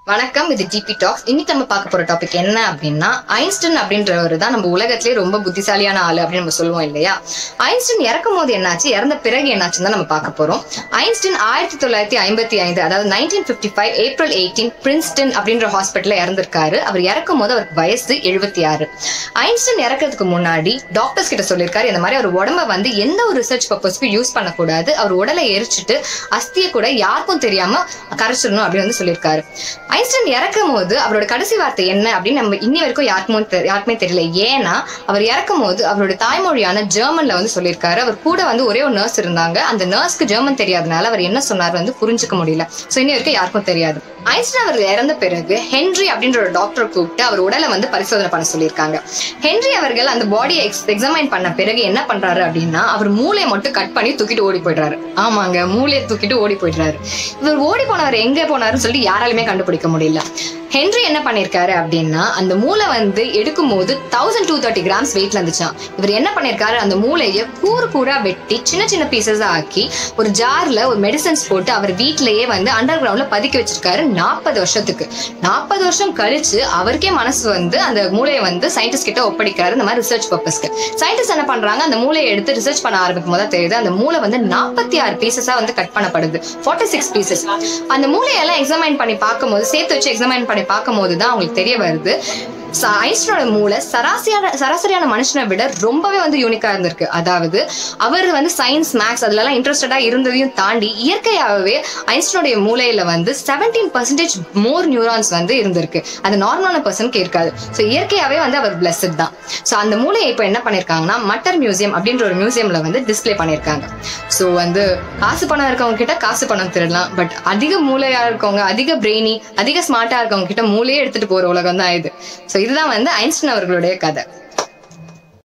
வணக்கம் இது GB tax இன்னைக்கு நம்ம பார்க்க போற டாபிக் என்ன அப்படின்னா ஐன்ஸ்டன் அப்படின்றவர் தான் நம்ம உலகத்திலே ரொம்ப புத்திசாலியான ஆளு அப்படின்னு நம்ம சொல்லுவோம் இல்லையா ஐன்ஸ்டன் இறக்கும் போது என்னாச்சு இறந்த பிறகு என்னாச்சுன்னு தான் நம்ம பார்க்க போறோம் ஐன்ஸ்டன் ஆயிரத்தி தொள்ளாயிரத்தி ஐம்பத்தி ஐந்து அதாவது nineteen fifty five April eighteen Princeton அப்படின்ற ஹாஸ்பிட்டல்ல இறந்திருக்காரு அவர் இறக்கும் போது அவருக்கு வயசு எழுபத்தி ஆறு ஐன்ஸ்டன் இறக்கிறதுக்கு முன்னாடி டாக்டர்ஸ் கிட்ட சொல்லியிருக்காரு இந்த மாதிரி அவர் உடம்ப வந்து எந்த ஒரு ரிசர்ச் பர்பஸ்க்கு யூஸ் பண்ணக்கூடாது அவர் உடலை எரிச்சிட்டு அஸ்தியை கூட யாருக்கும் தெரியாம கரைச்சிடணும் அப்படின்னு வந்து சொல்லியிருக்காரு ஐன்ஸ்டைன் இறக்கும் போது அவரோட கடைசி வார்த்தை என்ன அப்படின்னு நம்ம இன்னி வரைக்கும் யாருக்குமே தெ- யாருக்குமே தெரியல ஏன்னா அவர் இறக்கும் போது அவரோட தாய்மொழியான ஜெர்மன்ல வந்து சொல்லியிருக்காரு அவர் கூட வந்து ஒரே ஒரு நர்ஸ் இருந்தாங்க அந்த நர்ஸ்க்கு ஜெர்மன் தெரியாதனால அவர் என்ன சொன்னார் வந்து புரிஞ்சுக்க முடியல சோ இன்னி வரைக்கும் யாருக்கும் தெரியாது ஐன்ஸ்டைன் அவர் இறந்த பிறகு ஹென்றி அப்படின்ற ஒரு டாக்டர் கூப்பிட்டு அவர் உடலை வந்து பரிசோதனை பண்ண சொல்லியிருக்காங்க ஹென்றி அவர்கள் அந்த பாடியை எக்ஸாமைன் பண்ண பிறகு என்ன பண்றாரு அப்படின்னா அவர் மூளையை மட்டும் கட் பண்ணி தூக்கிட்டு ஓடி போயிடுறாரு ஆமாங்க மூளையை தூக்கிட்டு ஓடி போயிடுறாரு இவர் ஓடி போனவர் எங்க போனாருன்னு சொல்லிட்டு யாராலுமே கண்டுபிடிக்க முடியல ஹென்றி என்ன பண்ணிருக்காரு அப்படின்னா அந்த மூளை வந்து எடுக்கும் போது தௌசண்ட் டூ தேர்ட்டி கிராம்ஸ் வெயிட்ல இருந்துச்சாம் இவர் என்ன பண்ணிருக்காரு அந்த மூளையை கூறு கூறா வெட்டி சின்ன சின்ன பீசஸ் ஆக்கி ஒரு ஜார்ல ஒரு மெடிசன்ஸ் போட்டு அவர் வீட்லயே வந்து அண்டர் கிரவுண்ட்ல பதுக்கி வச்சிருக்காரு நாற்பது வருஷத்துக்கு நாற்பது வருஷம் கழிச்சு அவருக்கே மனசு வந்து அந்த மூளையை வந்து சயின்டிஸ்ட் கிட்ட ஒப்படைக்கிறாரு இந்த மாதிரி ரிசர்ச் பர்பஸ்க்கு சயின்டிஸ்ட் என்ன பண்றாங்க அந்த மூளையை எடுத்து ரிசர்ச் பண்ண ஆரம்பிக்கும் போது தான் தெரியுது அந்த மூளை வந்து நாற்பத்தி ஆறு பீசஸா வந்து கட் பண்ணப்படுது ஃபார்ட்டி சிக்ஸ் பீசஸ் அந்த மூளையெல்லாம் எக்ஸாமைன் பண்ணி பார்க்கும்போது சேர்த்து வச்சு எக்ஸாமைன் பண்ணி பார்க்கும்போது தான் அவங்களுக்கு தெரிய வருது ச- ஐன்ஸ்டீனோட மூளை சராசரியான சராசரியான மனுஷனை விட ரொம்பவே வந்து யூனிக்கா இருந்திருக்கு அதாவது அவர் வந்து சயின்ஸ் மேக்ஸ் அதுலலாம் இன்ட்ரெஸ்டடா இருந்ததையும் தாண்டி இயற்கையாகவே ஐன்ஸ்டீனோடைய மூளையில வந்து செவன்டீன் பர்சன்டேஜ் மோர் நியூரான்ஸ் வந்து இருந்திருக்கு அது நார்மலான பர்சனுக்கு இருக்காது ஸோ இயற்கையாவே வந்து அவர் பிளஸ்ட் தான் ஸோ அந்த மூளையை இப்போ என்ன பண்ணிருக்காங்கன்னா மட்டர் மியூசியம் அப்படின்ற ஒரு மியூசியம்ல வந்து டிஸ்ப்ளே பண்ணிருக்காங்க ஸோ வந்து காசு பணம் இருக்கவங்க கிட்ட காசு பணம் திருடலாம் பட் அதிக மூளையா இருக்கவங்க அதிக பிரெயினி அதிக ஸ்மார்ட்டா இருக்கவங்க கிட்ட மூளையே எடுத்துட்டு போற உலகம் தான் இது ஸோ இதுதான் வந்து ஐன்ஸ்டைன் அவர்களுடைய கதை